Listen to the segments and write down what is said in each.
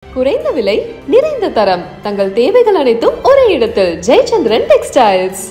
குறைந்த விலை நிறைந்த தரம் தங்கள் தேவைகள் அனைத்தும் ஒரே இடத்தில் ஜெயச்சந்திரன் டெக்ஸ்டைல்ஸ்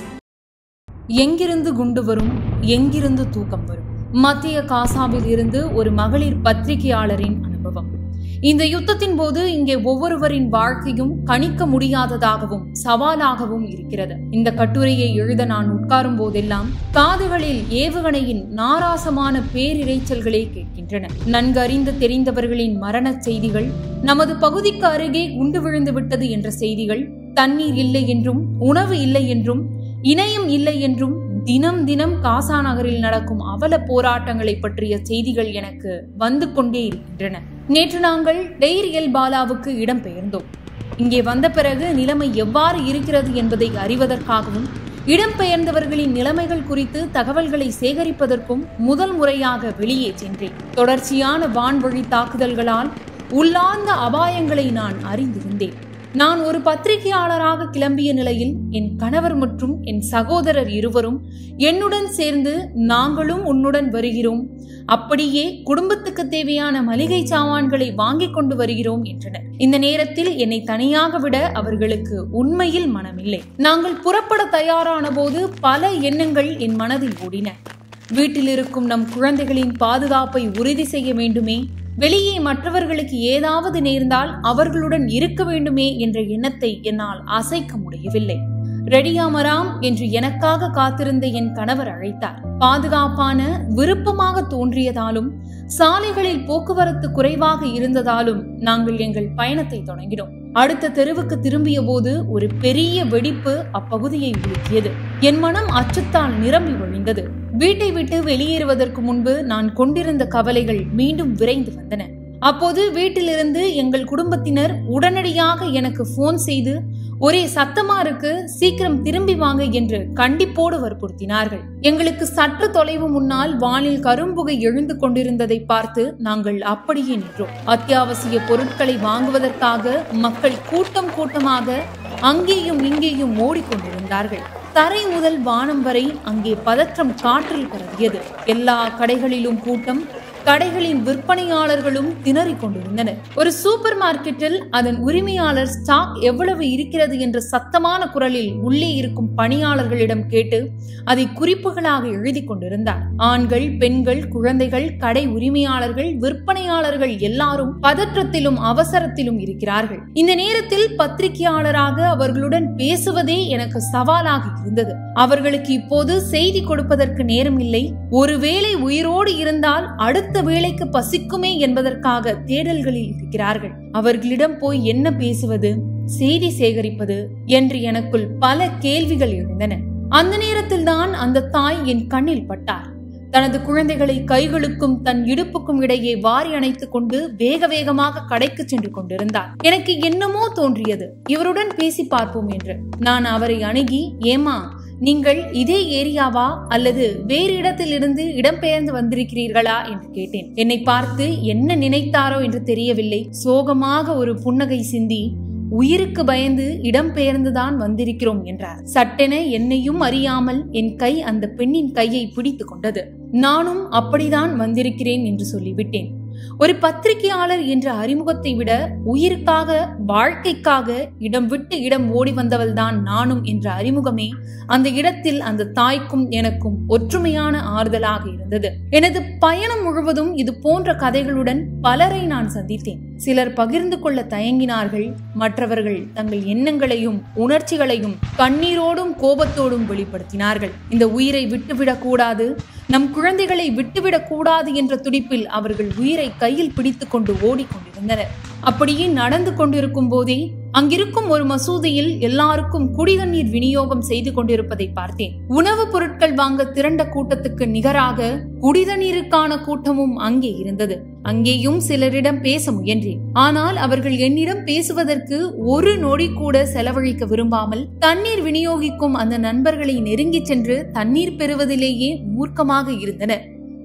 எங்கிருந்து குண்டு வரும் எங்கிருந்து தூக்கம் வரும் மத்திய காசாவில் இருந்து ஒரு மகளிர் பத்திரிகையாளரின் அனுபவம் இந்த யுத்தத்தின் போது இங்கே ஒவ்வொருவரின் வாழ்க்கையும் கணிக்க முடியாததாகவும் சவாலாகவும் இருக்கிறது இந்த கட்டுரையை எழுத நான் உட்காரும் போதெல்லாம் காதுகளில் ஏவுகணையின் நாராசமான பேரிரைச்சல்களே கேட்கின்றன நன்கு அறிந்து தெரிந்தவர்களின் மரணச் செய்திகள் நமது பகுதிக்கு அருகே குண்டு விழுந்து விட்டது என்ற செய்திகள் தண்ணீர் இல்லை என்றும் உணவு இல்லை என்றும் இணையம் இல்லை என்றும் தினம் தினம் காசா நகரில் நடக்கும் அவல போராட்டங்களை பற்றிய செய்திகள் எனக்கு வந்து கொண்டே இருக்கின்றன நேற்று நாங்கள் டெய்ரியல் பாலாவுக்கு இடம்பெயர்ந்தோம் இங்கே வந்த பிறகு நிலைமை எவ்வாறு இருக்கிறது என்பதை அறிவதற்காகவும் இடம்பெயர்ந்தவர்களின் நிலைமைகள் குறித்து தகவல்களை சேகரிப்பதற்கும் முதல் முறையாக வெளியே சென்றேன் தொடர்ச்சியான வான்வழி தாக்குதல்களால் உள்ளார்ந்த அபாயங்களை நான் அறிந்திருந்தேன் நான் ஒரு பத்திரிகையாளராக கிளம்பிய நிலையில் என் கணவர் மற்றும் என் சகோதரர் இருவரும் என்னுடன் சேர்ந்து நாங்களும் உன்னுடன் வருகிறோம் அப்படியே குடும்பத்துக்கு தேவையான மளிகை சாமான்களை வாங்கிக் கொண்டு வருகிறோம் என்றனர் இந்த நேரத்தில் என்னை தனியாக விட அவர்களுக்கு உண்மையில் மனமில்லை நாங்கள் புறப்பட தயாரான போது பல எண்ணங்கள் என் மனதில் ஓடின வீட்டில் இருக்கும் நம் குழந்தைகளின் பாதுகாப்பை உறுதி செய்ய வேண்டுமே வெளியே மற்றவர்களுக்கு ஏதாவது நேர்ந்தால் அவர்களுடன் இருக்க வேண்டுமே என்ற எண்ணத்தை என்னால் அசைக்க முடியவில்லை ரெடியாமராம் என்று எனக்காக காத்திருந்த என் கணவர் அழைத்தார் பாதுகாப்பான விருப்பமாக தோன்றியதாலும் சாலைகளில் போக்குவரத்து குறைவாக இருந்ததாலும் நாங்கள் எங்கள் பயணத்தை தொடங்கினோம் அடுத்த தெருவுக்கு திரும்பிய போது ஒரு பெரிய வெடிப்பு அப்பகுதியை உலுக்கியது என் மனம் அச்சத்தால் நிரம்பி வழிந்தது வீட்டை விட்டு வெளியேறுவதற்கு முன்பு நான் கொண்டிருந்த கவலைகள் மீண்டும் விரைந்து வந்தன அப்போது வீட்டிலிருந்து எங்கள் குடும்பத்தினர் உடனடியாக எனக்கு போன் செய்து ஒரே சத்தமா இருக்கு சீக்கிரம் திரும்பி வாங்க என்று கண்டிப்போடு வற்புறுத்தினார்கள் எங்களுக்கு சற்று தொலைவு முன்னால் வானில் கரும்புகை எழுந்து கொண்டிருந்ததை பார்த்து நாங்கள் அப்படியே நின்றோம் அத்தியாவசிய பொருட்களை வாங்குவதற்காக மக்கள் கூட்டம் கூட்டமாக அங்கேயும் இங்கேயும் ஓடிக்கொண்டிருந்தார்கள் தரை முதல் வானம் வரை அங்கே பதற்றம் காற்றில் பரவியது எல்லா கடைகளிலும் கூட்டம் கடைகளின் விற்பனையாளர்களும் திணறிக் கொண்டிருந்தனர் ஒரு சூப்பர் மார்க்கெட்டில் அதன் உரிமையாளர் ஸ்டாக் எவ்வளவு இருக்கிறது என்ற சத்தமான குரலில் உள்ளே இருக்கும் பணியாளர்களிடம் கேட்டு அதை குறிப்புகளாக எழுதி கொண்டிருந்தார் ஆண்கள் பெண்கள் குழந்தைகள் கடை உரிமையாளர்கள் விற்பனையாளர்கள் எல்லாரும் பதற்றத்திலும் அவசரத்திலும் இருக்கிறார்கள் இந்த நேரத்தில் பத்திரிகையாளராக அவர்களுடன் பேசுவதே எனக்கு சவாலாக இருந்தது அவர்களுக்கு இப்போது செய்தி கொடுப்பதற்கு நேரம் இல்லை ஒருவேளை உயிரோடு இருந்தால் அடுத்த வேலைக்கு பசிக்குமே என்பதற்காக தேடல்களில் இருக்கிறார்கள் அவர்களிடம் போய் என்ன பேசுவது செய்தி சேகரிப்பது என்று எனக்குள் பல கேள்விகள் எழுந்தன அந்த நேரத்தில் தான் அந்த தாய் என் கண்ணில் பட்டார் தனது குழந்தைகளை கைகளுக்கும் தன் இடுப்புக்கும் இடையே வாரி அணைத்துக் கொண்டு வேக வேகமாக கடைக்கு சென்று கொண்டிருந்தார் எனக்கு என்னமோ தோன்றியது இவருடன் பேசி பார்ப்போம் என்று நான் அவரை அணுகி ஏமா நீங்கள் இதே ஏரியாவா அல்லது வேறு இடத்திலிருந்து இடம்பெயர்ந்து வந்திருக்கிறீர்களா என்று கேட்டேன் என்னை பார்த்து என்ன நினைத்தாரோ என்று தெரியவில்லை சோகமாக ஒரு புன்னகை சிந்தி உயிருக்கு பயந்து இடம்பெயர்ந்துதான் வந்திருக்கிறோம் என்றார் சட்டென என்னையும் அறியாமல் என் கை அந்த பெண்ணின் கையை பிடித்து கொண்டது நானும் அப்படிதான் வந்திருக்கிறேன் என்று சொல்லிவிட்டேன் ஒரு பத்திரிகையாளர் என்ற அறிமுகத்தை விட உயிருக்காக வாழ்க்கைக்காக இடம் விட்டு இடம் ஓடி வந்தவள் தான் நானும் என்ற அறிமுகமே அந்த இடத்தில் அந்த தாய்க்கும் எனக்கும் ஒற்றுமையான ஆறுதலாக இருந்தது எனது பயணம் முழுவதும் இது போன்ற கதைகளுடன் பலரை நான் சந்தித்தேன் சிலர் பகிர்ந்து கொள்ள தயங்கினார்கள் மற்றவர்கள் தங்கள் எண்ணங்களையும் உணர்ச்சிகளையும் கண்ணீரோடும் கோபத்தோடும் வெளிப்படுத்தினார்கள் இந்த உயிரை விட்டுவிடக் கூடாது நம் குழந்தைகளை விட்டுவிடக் கூடாது என்ற துடிப்பில் அவர்கள் உயிரை கையில் பிடித்துக் கொண்டு ஓடிக்கொண்டிருந்தனர் அப்படியே நடந்து கொண்டிருக்கும் போதே அங்கிருக்கும் ஒரு மசூதியில் எல்லாருக்கும் குடிதண்ணீர் விநியோகம் செய்து கொண்டிருப்பதை பார்த்தேன் உணவுப் பொருட்கள் வாங்க திரண்ட கூட்டத்துக்கு நிகராக குடிதண்ணீருக்கான கூட்டமும் அங்கே இருந்தது அங்கேயும் சிலரிடம் பேச முயன்றேன் ஆனால் அவர்கள் என்னிடம் பேசுவதற்கு ஒரு நொடி கூட செலவழிக்க விரும்பாமல் தண்ணீர் விநியோகிக்கும் அந்த நண்பர்களை நெருங்கிச் சென்று தண்ணீர் பெறுவதிலேயே மூர்க்கமாக இருந்தனர்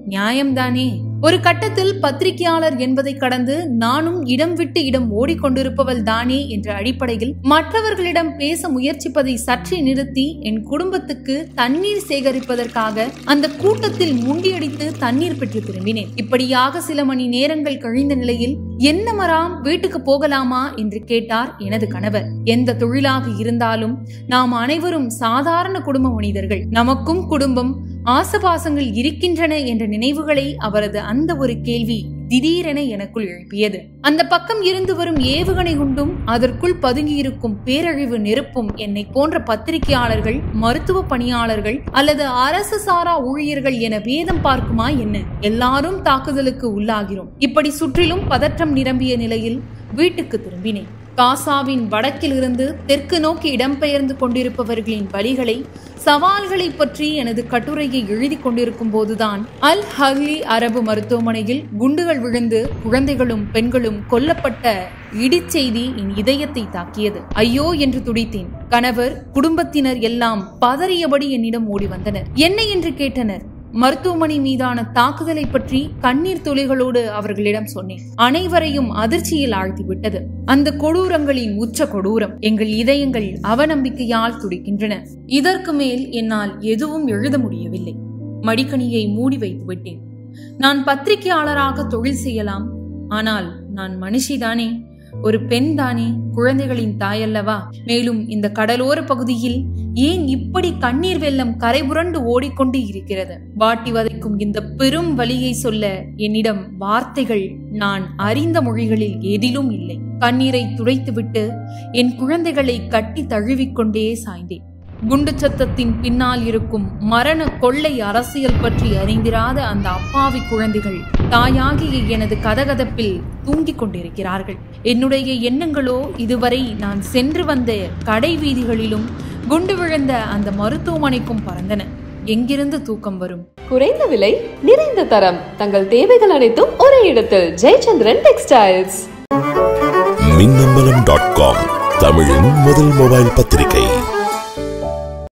நியாயம்தானே ஒரு கட்டத்தில் பத்திரிகையாளர் என்பதை கடந்து நானும் இடம் விட்டு இடம் ஓடிக்கொண்டிருப்பவள் தானே என்ற அடிப்படையில் மற்றவர்களிடம் பேச முயற்சிப்பதை சற்றே நிறுத்தி என் குடும்பத்துக்கு தண்ணீர் சேகரிப்பதற்காக அந்த கூட்டத்தில் முண்டியடித்து தண்ணீர் பெற்று திரும்பினேன் இப்படியாக சில மணி நேரங்கள் கழிந்த நிலையில் என்ன மராம் வீட்டுக்கு போகலாமா என்று கேட்டார் எனது கணவர் எந்த தொழிலாக இருந்தாலும் நாம் அனைவரும் சாதாரண குடும்ப மனிதர்கள் நமக்கும் குடும்பம் ஆசபாசங்கள் இருக்கின்றன என்ற நினைவுகளை அவரது அந்த ஒரு கேள்வி திடீரென எனக்குள் எழுப்பியது அந்த பக்கம் இருந்து வரும் ஏவுகணை குண்டும் அதற்குள் பதுங்கியிருக்கும் பேரழிவு நெருப்பும் என்னை போன்ற பத்திரிகையாளர்கள் மருத்துவ பணியாளர்கள் அல்லது அரசு சாரா ஊழியர்கள் என வேதம் பார்க்குமா என்ன எல்லாரும் தாக்குதலுக்கு உள்ளாகிறோம் இப்படி சுற்றிலும் பதற்றம் நிரம்பிய நிலையில் வீட்டுக்கு திரும்பினேன் காசாவின் வடக்கிலிருந்து தெற்கு நோக்கி இடம்பெயர்ந்து கொண்டிருப்பவர்களின் வழிகளை சவால்களை பற்றி எனது கட்டுரையை எழுதி கொண்டிருக்கும் போதுதான் அல் ஹக்லி அரபு மருத்துவமனையில் குண்டுகள் விழுந்து குழந்தைகளும் பெண்களும் கொல்லப்பட்ட இடிச்செய்தி என் இதயத்தை தாக்கியது ஐயோ என்று துடித்தேன் கணவர் குடும்பத்தினர் எல்லாம் பதறியபடி என்னிடம் ஓடி வந்தனர் என்ன என்று கேட்டனர் மருத்துவமனை மீதான தாக்குதலை பற்றி கண்ணீர் துளிகளோடு அவர்களிடம் சொன்னேன் அனைவரையும் அதிர்ச்சியில் ஆழ்த்திவிட்டது அந்த கொடூரங்களின் உச்ச கொடூரம் எங்கள் இதயங்கள் அவநம்பிக்கையால் துடிக்கின்றன இதற்கு மேல் என்னால் எதுவும் எழுத முடியவில்லை மடிக்கணியை மூடி வைத்து விட்டேன் நான் பத்திரிகையாளராக தொழில் செய்யலாம் ஆனால் நான் மனுஷிதானே ஒரு பெண் தானே குழந்தைகளின் தாயல்லவா மேலும் இந்த கடலோர பகுதியில் ஏன் இப்படி கண்ணீர் வெள்ளம் கரைபுரண்டு ஓடிக்கொண்டு இருக்கிறது வாட்டி வதைக்கும் இந்த பெரும் வலியை சொல்ல என்னிடம் வார்த்தைகள் நான் அறிந்த மொழிகளில் எதிலும் இல்லை கண்ணீரை துடைத்துவிட்டு என் குழந்தைகளை கட்டி தழுவிக்கொண்டே சாய்ந்தேன் குண்டு சத்தத்தின் பின்னால் இருக்கும் மரண கொள்ளை அரசியல் பற்றி அறிந்திராத அந்த அப்பாவி குழந்தைகள் தாயாகிய எனது கதகதப்பில் தூங்கிக் கொண்டிருக்கிறார்கள் என்னுடைய எண்ணங்களோ இதுவரை நான் சென்று வந்த கடை வீதிகளிலும் குண்டு விழுந்த அந்த மருத்துவமனைக்கும் பறந்தன எங்கிருந்து தூக்கம் வரும் குறைந்த விலை நிறைந்த தரம் தங்கள் தேவைகள் அனைத்தும் ஒரே இடத்தில் Jayachandran textiles Minnambalam dot com தமிழின் முதல் மொபைல் பத்திரிகை